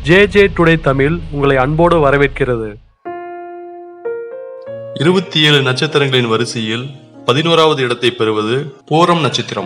J J today Tamil உங்களை அன்போடு வரவேற்கிறது இருபத்தி ஏழு நட்சத்திரங்களின் வரிசையில் பதினோராவது இடத்தை பெறுவது பூரம் நட்சத்திரம்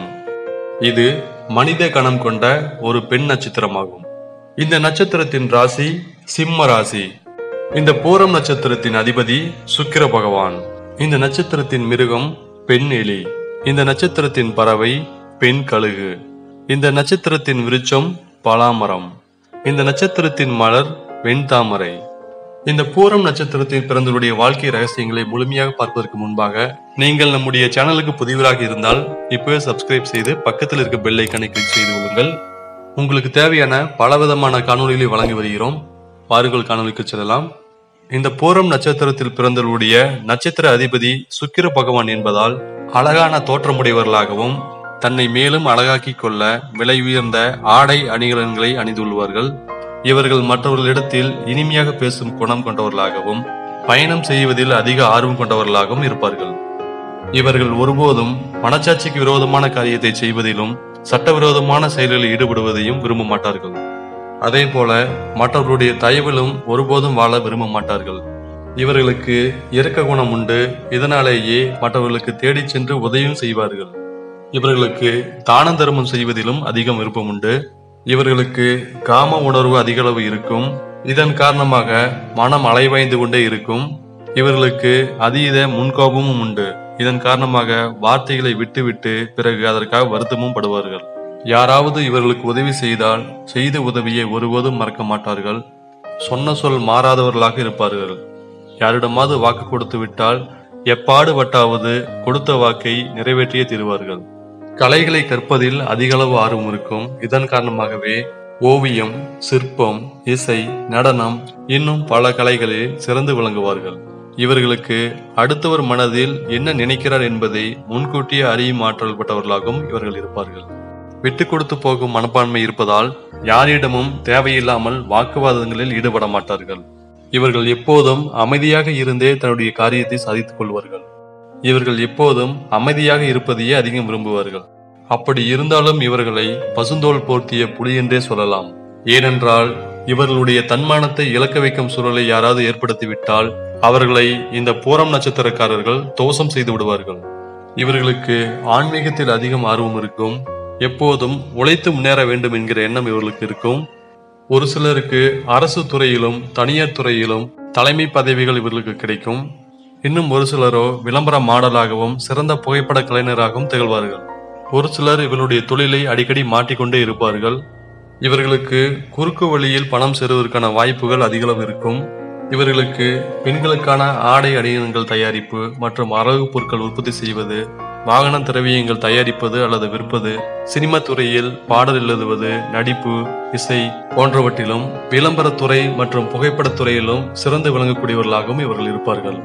இது மனித கணம் கொண்ட ஒரு பெண் நட்சத்திரமாகும் இந்த நட்சத்திரத்தின் ராசி சிம்ம ராசி இந்த பூரம் நட்சத்திரத்தின் அதிபதி சுக்கிர பகவான் இந்த நட்சத்திரத்தின் மிருகம் பெண் எலி இந்த நட்சத்திரத்தின் பறவை பெண் கழுகு இந்த நட்சத்திரத்தின் விருட்சம் பலாமரம் இந்த நட்சத்திரத்தின் மலர் வெண்தாமரை இந்த பூரம் நட்சத்திரத்தில் பிறந்தவருடைய வாழ்க்கை ரகசியங்களை முழுமையாக பார்ப்பதற்கு முன்பாக நீங்கள் நம்முடைய சேனலுக்கு புதியவராக இருந்தால் இப்பவே சப்ஸ்கிரைப் செய்து பக்கத்தில் இருக்க பெல் ஐக்கானை கிளிக் செய்து கொள்ளுங்கள் உங்களுக்கு தேவையான பலவிதமான காணொளிகளை வழங்கி வருகிறோம் வாருங்கள் காணொளிக்கு செல்லலாம் இந்த பூரம் நட்சத்திரத்தில் பிறந்தவருடைய நட்சத்திர அதிபதி சுக்கிர பகவான் என்பதால் அழகான தோற்றமுடையவர்களாகவும் தன்னை மேலும் அழகாக்கிக் கொள்ள விலை உயர்ந்த ஆடை அணிகலன்களை அணிந்துள்ளார்கள் இவர்கள் மற்றவர்களிடத்தில் இனிமையாக பேசும் குணம் கொண்டவர்களாகவும் பயணம் செய்வதில் அதிக ஆர்வம் கொண்டவர்களாகவும் இருப்பார்கள் இவர்கள் ஒருபோதும் மனச்சாட்சிக்கு விரோதமான காரியத்தை செய்வதிலும் சட்டவிரோதமான செயல்களில் ஈடுபடுவதையும் விரும்ப மாட்டார்கள் அதே போல மற்றவர்களுடைய தயவிலும் ஒருபோதும் வாழ விரும்ப மாட்டார்கள் இவர்களுக்கு இரக்க குணம் உண்டு இதனாலேயே மற்றவர்களுக்கு தேடிச் சென்று உதவியும் செய்வார்கள் இவர்களுக்கு தான தர்மம் செய்வதிலும் அதிகம் விருப்பம் உண்டு இவர்களுக்கு காம உணர்வு அதிக அளவு இருக்கும் இதன் காரணமாக மனம் அலைவாய்ந்து கொண்டே இருக்கும் இவர்களுக்கு அதீத முன்கோபமும் உண்டு இதன் காரணமாக வார்த்தைகளை விட்டுவிட்டு பிறகு அதற்காக வருத்தமும் படுவார்கள் யாராவது இவர்களுக்கு உதவி செய்தால் செய்த உதவியை ஒருபோதும் மறக்க மாட்டார்கள் சொன்ன சொல் மாறாதவர்களாக இருப்பார்கள் யாரிடமாவது வாக்கு கொடுத்து விட்டால் எப்பாடு வட்டாவது கொடுத்த வாக்கை நிறைவேற்றியே தருவார்கள் கலைகளை கற்பதில் அதிக அளவு ஆர்வம் இருக்கும் இதன் காரணமாகவே ஓவியம் சிற்பம் இசை நடனம் இன்னும் பல கலைகளில் சிறந்து விளங்குவார்கள் இவர்களுக்கு அடுத்தவர் மனதில் என்ன நினைக்கிறார் என்பதை முன்கூட்டியே அறியும் ஆற்றல் பட்டவர்களாகவும் இவர்கள் இருப்பார்கள் விட்டு கொடுத்து போகும் மனப்பான்மை இருப்பதால் யாரிடமும் தேவையில்லாமல் வாக்குவாதங்களில் ஈடுபட மாட்டார்கள் இவர்கள் எப்போதும் அமைதியாக இருந்தே தன்னுடைய காரியத்தை சாதித்துக் கொள்வார்கள் இவர்கள் எப்போதும் அமைதியாக இருப்பதையே அதிகம் விரும்புவார்கள் அப்படி இருந்தாலும் இவர்களை பசுந்தோல் போர்த்திய புலி என்றே சொல்லலாம் ஏனென்றால் இவர்களுடைய தன்மானத்தை இழக்க வைக்கும் சூழலை யாராவது ஏற்படுத்திவிட்டால் அவர்களை இந்த பூரம் நட்சத்திரக்காரர்கள் தோஷம் செய்து விடுவார்கள் இவர்களுக்கு ஆன்மீகத்தில் அதிகம் ஆர்வம் இருக்கும் எப்போதும் உழைத்து முன்னேற வேண்டும் என்கிற எண்ணம் இவர்களுக்கு இருக்கும் ஒரு சிலருக்கு அரசு துறையிலும் தனியார் துறையிலும் தலைமை பதவிகள் இவர்களுக்கு கிடைக்கும் இன்னும் ஒரு சிலரோ விளம்பர மாடலாகவும் சிறந்த புகைப்பட கலைஞராகவும் திகழ்வார்கள் ஒரு சிலர் இவர்களுடைய தொழிலை அடிக்கடி மாற்றிக்கொண்டே இருப்பார்கள் இவர்களுக்கு குறுக்கு வழியில் பணம் சேருவதற்கான வாய்ப்புகள் அதிகளவு இருக்கும் இவர்களுக்கு பெண்களுக்கான ஆடை அணிகலன்கள் தயாரிப்பு மற்றும் அழகு பொருட்கள் உற்பத்தி செய்வது வாகன திரவியங்கள் தயாரிப்பது அல்லது விற்பது சினிமா துறையில் பாடல் எழுதுவது நடிப்பு இசை போன்றவற்றிலும் விளம்பரத்துறை மற்றும் புகைப்படத் துறையிலும் சிறந்து விளங்கக்கூடியவர்களாகவும் இவர்கள் இருப்பார்கள்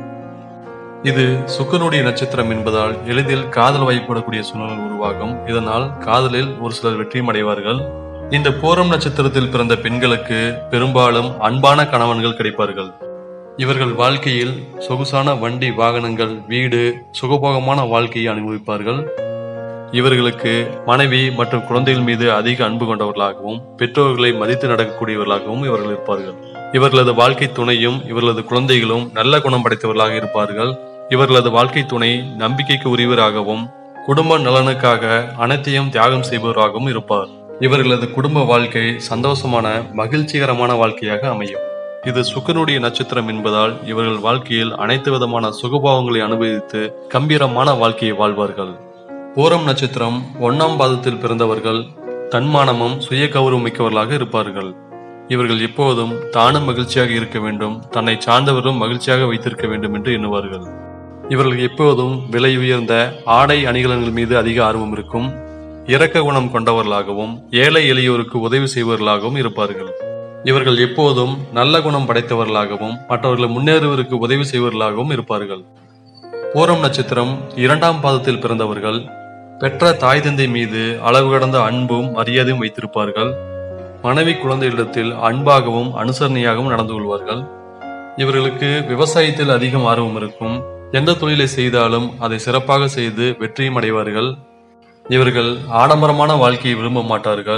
இது சுக்கரனுடைய நட்சத்திரம் என்பதால் எளிதில் காதல் வயப்படக்கூடிய சூழ்நிலை உருவாகும் இதனால் காதலில் ஒரு சிலர் வெற்றியும் அடைவார்கள் இந்த பூரம் நட்சத்திரத்தில் பிறந்த பெண்களுக்கு பெரும்பாலும் அன்பான கணவன்கள் கிடைப்பார்கள் இவர்கள் வாழ்க்கையில் சொகுசான வண்டி வாகனங்கள் வீடு சுகபோகமான வாழ்க்கையை அனுபவிப்பார்கள் இவர்களுக்கு மனைவி மற்றும் குழந்தைகள் மீது அதிக அன்பு கொண்டவர்களாகவும் பெற்றோர்களை மதித்து நடக்கக்கூடியவர்களாகவும் இவர்கள் இருப்பார்கள் இவர்களது வாழ்க்கை துணையும் இவர்களது குழந்தைகளும் நல்ல குணம் படைத்தவர்களாக இருப்பார்கள் இவர்களது வாழ்க்கை துணை நம்பிக்கைக்கு உரியவராகவும் குடும்ப நலனுக்காக அனைத்தையும் தியாகம் செய்பவராகவும் இருப்பார் இவர்களது குடும்ப வாழ்க்கை சந்தோஷமான மகிழ்ச்சிகரமான வாழ்க்கையாக அமையும் இது சுக்கரனுடைய நட்சத்திரம் என்பதால் இவர்கள் வாழ்க்கையில் அனைத்து விதமான சுகபாவங்களை அனுபவித்து கம்பீரமான வாழ்க்கையை வாழ்வார்கள் பூரம் நட்சத்திரம் ஒன்னாம் பாதத்தில் பிறந்தவர்கள் தன்மானமும் சுய கௌரவம் மிக்கவர்களாக இருப்பார்கள் இவர்கள் எப்போதும் தானும் மகிழ்ச்சியாக இருக்க வேண்டும் தன்னை சார்ந்தவரும் மகிழ்ச்சியாக வைத்திருக்க வேண்டும் என்று எண்ணுவார்கள் இவர்கள் எப்போதும் விலை உயர்ந்த ஆடை அணிகலன்கள் மீது அதிக ஆர்வம் இருக்கும் இரக்க குணம் கொண்டவர்களாகவும் ஏழை எளியோருக்கு உதவி செய்பவர்களாகவும் இருப்பார்கள் இவர்கள் எப்போதும் நல்ல குணம் படைத்தவர்களாகவும் மற்றவர்களை முன்னேறுவதற்கு உதவி செய்வர்களாகவும் இருப்பார்கள் பூரம் நட்சத்திரம் இரண்டாம் பாதத்தில் பிறந்தவர்கள் பெற்ற தாய் தந்தை மீது அளவு கடந்த அன்பும் மரியாதையும் வைத்திருப்பார்கள் மனைவி குழந்தைகளிடத்தில் அன்பாகவும் அனுசரணையாகவும் நடந்து கொள்வார்கள் இவர்களுக்கு விவசாயத்தில் அதிகம் ஆர்வம் இருக்கும் எந்த தொழிலை செய்தாலும் அதை சிறப்பாக செய்து வெற்றியும் அடைவார்கள் இவர்கள் ஆடம்பரமான வாழ்க்கையை விரும்ப மாட்டார்கள்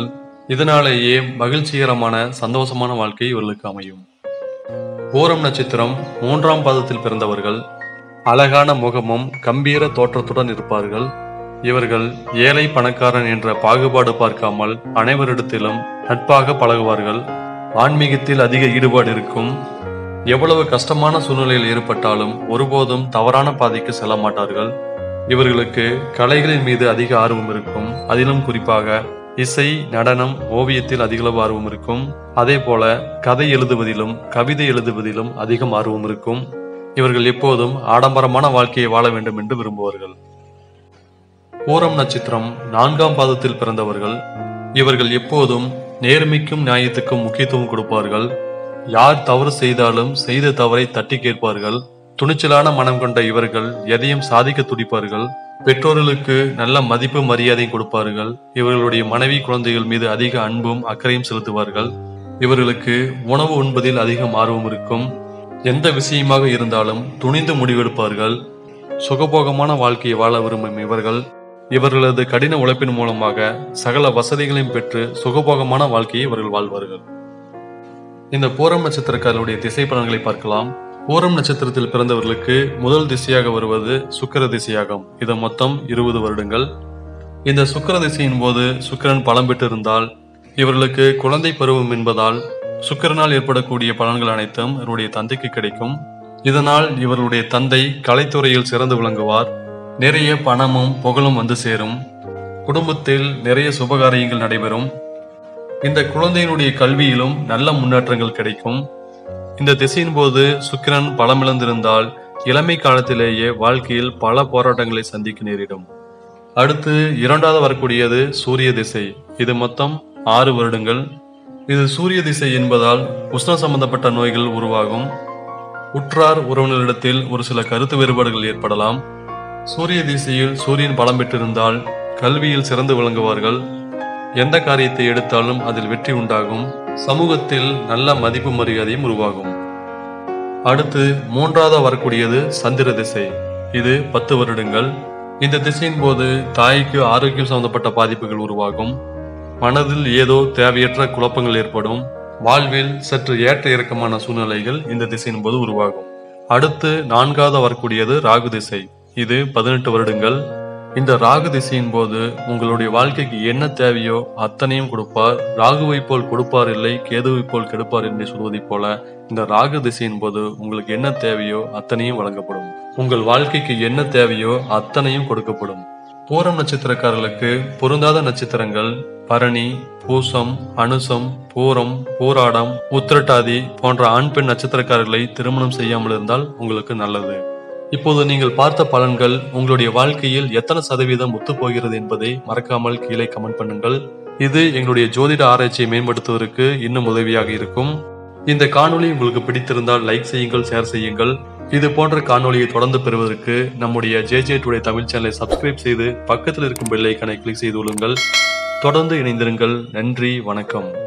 இதனாலேயே மகிழ்ச்சிகரமான சந்தோஷமான வாழ்க்கை இவர்களுக்கு அமையும் பூரம் நட்சத்திரம் மூன்றாம் பாதத்தில் பிறந்தவர்கள் அழகான முகமும் கம்பீர தோற்றத்துடன் இருப்பார்கள் இவர்கள் ஏழை பணக்காரன் என்ற பாகுபாடு பார்க்காமல் அனைவரிடத்திலும் நட்பாக பழகுவார்கள் ஆன்மீகத்தில் அதிக ஈடுபாடு இருக்கும் எவ்வளவு கஷ்டமான சூழ்நிலையில் ஏற்பட்டாலும் ஒருபோதும் தவறான பாதைக்கு செல்ல மாட்டார்கள் இவர்களுக்கு கலைகளின் மீது அதிக ஆர்வம் இருக்கும் அதிலும் குறிப்பாக இசை நடனம் ஓவியத்தில் அதிகளவு ஆர்வம் இருக்கும் அதே போல கதை எழுதுவதிலும் கவிதை எழுதுவதிலும் அதிகம் ஆர்வம் இருக்கும் இவர்கள் எப்போதும் ஆடம்பரமான வாழ்க்கையை வாழ வேண்டும் என்று விரும்புவார்கள் பூரம் நட்சத்திரம் நான்காம் பாதத்தில் பிறந்தவர்கள் இவர்கள் எப்போதும் நேர்மைக்கும் நியாயத்துக்கும் முக்கியத்துவம் கொடுப்பார்கள் யார் தவறு செய்தாலும் செய்த தவறை தட்டி கேட்பார்கள் துணிச்சலான மனம் கொண்ட இவர்கள் எதையும் சாதிக்க துடிப்பார்கள் பெற்றோர்களுக்கு நல்ல மதிப்பு மரியாதையும் கொடுப்பார்கள் இவர்களுடைய மனைவி குழந்தைகள் மீது அதிக அன்பும் அக்கறையும் செலுத்துவார்கள் இவர்களுக்கு உணவு உண்பதில் அதிகம் ஆர்வம் இருக்கும் எந்த விஷயமாக இருந்தாலும் துணிந்து முடிவெடுப்பார்கள் சுகபோகமான வாழ்க்கையை வாழ விரும்பும் இவர்கள் இவர்களது கடின உழைப்பின் மூலமாக சகல வசதிகளையும் பெற்று சுகபோகமான வாழ்க்கையை இவர்கள் வாழ்வார்கள் இந்த பூரம் நட்சத்திரக்காரருடைய திசை பலன்களை பார்க்கலாம் பூரம் நட்சத்திரத்தில் பிறந்தவர்களுக்கு முதல் திசையாக வருவது சுக்கிர திசையாகும் இது மொத்தம் இருபது வருடங்கள் இந்த சுக்கிர திசையின் போது சுக்கிரன் பலம் பெற்றிருந்தால் இவர்களுக்கு குழந்தை பருவம் என்பதால் சுக்கிரனால் ஏற்படக்கூடிய பலன்கள் அனைத்தும் இவருடைய தந்தைக்கு கிடைக்கும் இதனால் இவருடைய தந்தை கலைத்துறையில் சிறந்து விளங்குவார் நிறைய பணமும் புகழும் வந்து சேரும் குடும்பத்தில் நிறைய சுபகாரியங்கள் நடைபெறும் இந்த குழந்தையினுடைய கல்வியிலும் நல்ல முன்னேற்றங்கள் கிடைக்கும் இந்த திசையின் போது சுக்கிரன் பலமிழந்திருந்தால் இளமை காலத்திலேயே வாழ்க்கையில் பல போராட்டங்களை சந்திக்க நேரிடும் அடுத்து இரண்டாவது வரக்கூடியது சூரிய திசை இது மொத்தம் ஆறு வருடங்கள் இது சூரிய திசை என்பதால் உஷ்ண சம்பந்தப்பட்ட நோய்கள் உருவாகும் உற்றார் உறவினரிடத்தில் ஒரு சில கருத்து வேறுபாடுகள் ஏற்படலாம் சூரிய திசையில் சூரியன் பலம் பெற்றிருந்தால் கல்வியில் சிறந்து விளங்குவார்கள் எந்த காரியத்தை எடுத்தாலும் அதில் வெற்றி உண்டாகும் சமூகத்தில் நல்ல மதிப்பு மரியாதையும் உருவாகும் அடுத்து மூன்றாவது வரக்கூடியது சந்திர திசை இது பத்து வருடங்கள் இந்த திசையின் போது தாய்க்கு ஆரோக்கியம் சம்பந்தப்பட்ட பாதிப்புகள் உருவாகும் மனதில் ஏதோ தேவையற்ற குழப்பங்கள் ஏற்படும் வாழ்வில் சற்று ஏற்ற இறக்கமான சூழ்நிலைகள் இந்த திசையின் போது உருவாகும் அடுத்து நான்காவது வரக்கூடியது ராகு திசை இது பதினெட்டு வருடங்கள் இந்த ராகு திசையின் போது உங்களுடைய வாழ்க்கைக்கு என்ன தேவையோ அத்தனையும் கொடுப்பார் ராகுவை போல் கொடுப்பார் இல்லை கேதுவை போல் கெடுப்பார் என்று சொல்வதைப் போல இந்த ராகு திசையின் போது உங்களுக்கு என்ன தேவையோ அத்தனையும் வழங்கப்படும் உங்கள் வாழ்க்கைக்கு என்ன தேவையோ அத்தனையும் கொடுக்கப்படும் பூரம் நட்சத்திரக்காரர்களுக்கு பொருந்தாத நட்சத்திரங்கள் பரணி பூசம் அனுசம் பூரம் பூராடம் உத்திரட்டாதி போன்ற ஆண் பெண் நட்சத்திரக்காரர்களை திருமணம் செய்யாமல் இருந்தால் உங்களுக்கு நல்லது இப்போது நீங்கள் பார்த்த பலன்கள் உங்களுடைய வாழ்க்கையில் எத்தனை சதவீதம் ஒத்துப்போகிறது என்பதை மறக்காமல் கீழே கமெண்ட் பண்ணுங்கள் இது எங்களுடைய ஜோதிட ஆராய்ச்சியை மேம்படுத்துவதற்கு இன்னும் உதவியாக இருக்கும் இந்த காணொளி உங்களுக்கு பிடித்திருந்தால் லைக் செய்யுங்கள் ஷேர் செய்யுங்கள் இது போன்ற காணொளியை தொடர்ந்து பெறுவதற்கு நம்முடைய ஜே ஜே டுடே தமிழ் சேனலை சப்ஸ்கிரைப் செய்து பக்கத்தில் இருக்கும் பெல் ஐக்கனை கிளிக் செய்து கொள்ளுங்கள் தொடர்ந்து இணைந்திருங்கள் நன்றி வணக்கம்